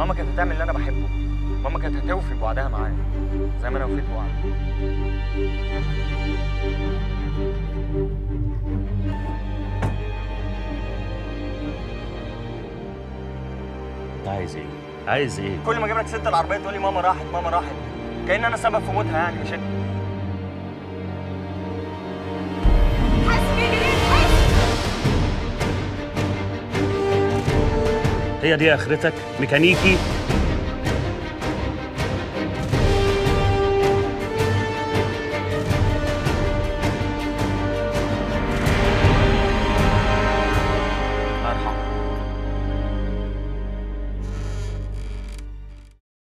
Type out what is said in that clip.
ماما كانت هتعمل اللي انا بحبه ماما كانت هتوفي بوعدها معايا زي ما انا وفيت بوعدي انت عايز ايه عايز ايه كل ما اجيب لك ست العربيه تقول لي ماما راحت ماما راحت كأن انا سبب في موتها يعني مش انت هي دي اخرتك ميكانيكي